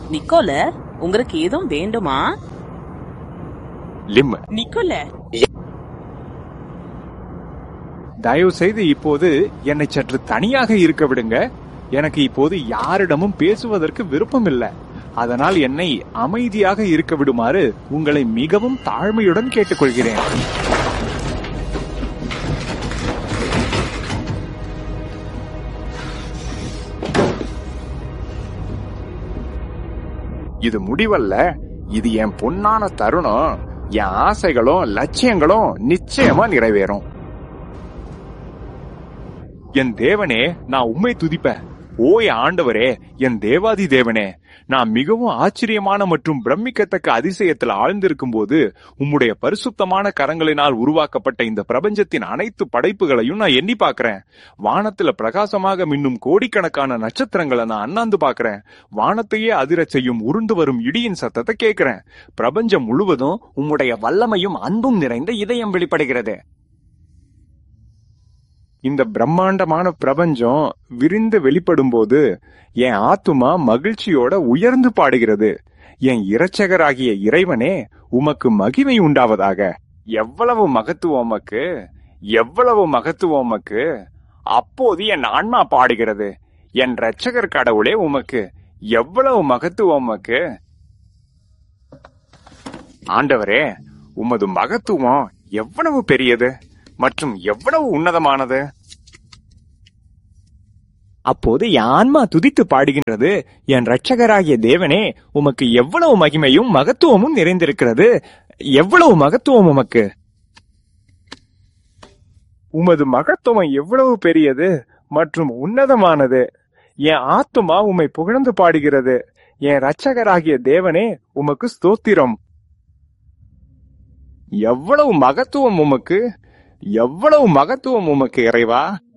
Nicolas உங்களுக்கு எதுவும் வேண்டுமா லிம் நிக்கோல தயவு செய்து இப்போது என்னை சற்று தனியாக இருக்க விடுங்க எனக்கு இப்போது யாரிடமும் பேசுவதற்கு விருப்பம் இல்லை அதனால் என்னை அமைதியாக இருக்க விடுமாறு உங்களை மிகவும் தாழ்மையுடன் கேட்டுக்கொள்கிறேன் இது முடிவல்ல இது என் பொன்னான தருணம் என் ஆசைகளும் லட்சியங்களும் நிச்சயமா நிறைவேறும் என் தேவனே நான் உம்மை துதிப்பேன் ஓய் ஆண்டவரே என் தேவாதி தேவனே நான் மிகவும் ஆச்சரியமான மற்றும் பிரமிக்கத்தக்க அதிசயத்தில் ஆழ்ந்திருக்கும் போது உம்முடைய பரிசுத்தமான கரங்களினால் உருவாக்கப்பட்ட இந்த பிரபஞ்சத்தின் அனைத்து படைப்புகளையும் நான் எண்ணி பார்க்கிறேன் வானத்துல பிரகாசமாக மின்னும் கோடிக்கணக்கான நட்சத்திரங்களை நான் அண்ணாந்து பார்க்கிறேன் வானத்தையே அதிரச் செய்யும் உருண்டு வரும் இடியின் சத்தத்தை கேட்கிறேன் பிரபஞ்சம் முழுவதும் உம்முடைய வல்லமையும் அன்பும் நிறைந்த இதயம் வெளிப்படுகிறது இந்த பிரம்மாண்டமான பிரபஞ்சம் விரிந்து வெளிப்படும் போது என் ஆத்துமா மகிழ்ச்சியோட உயர்ந்து பாடுகிறது என் இரட்சகராகிய இறைவனே உமக்கு மகிமை உண்டாவதாக எவ்வளவு மகத்துவம் உமக்கு எவ்வளவு மகத்துவம் உமக்கு அப்போது என் ஆன்மா பாடுகிறது என் இரட்சகர் கடவுளே உமக்கு எவ்வளவு மகத்துவம் உமக்கு ஆண்டவரே உமது மகத்துவம் எவ்வளவு பெரியது மற்றும் எவ்வளவு உன்னதமானது அப்போது என் ஆன்மா துதித்து பாடுகின்றது என் இரட்சகராகிய தேவனே உமக்கு எவ்வளவு மகிமையும் மகத்துவமும் நிறைந்திருக்கிறது எவ்வளவு மகத்துவம் உமக்கு உமது மகத்துவம் எவ்வளவு பெரியது மற்றும் உன்னதமானது என் ஆத்துமா உம்மை புகழ்ந்து பாடுகிறது என் இரட்சகராகிய தேவனே உமக்கு ஸ்தோத்திரம் எவ்வளவு மகத்துவம் உமக்கு எவ்வளவு மகத்துவம் உமக்கு இறைவா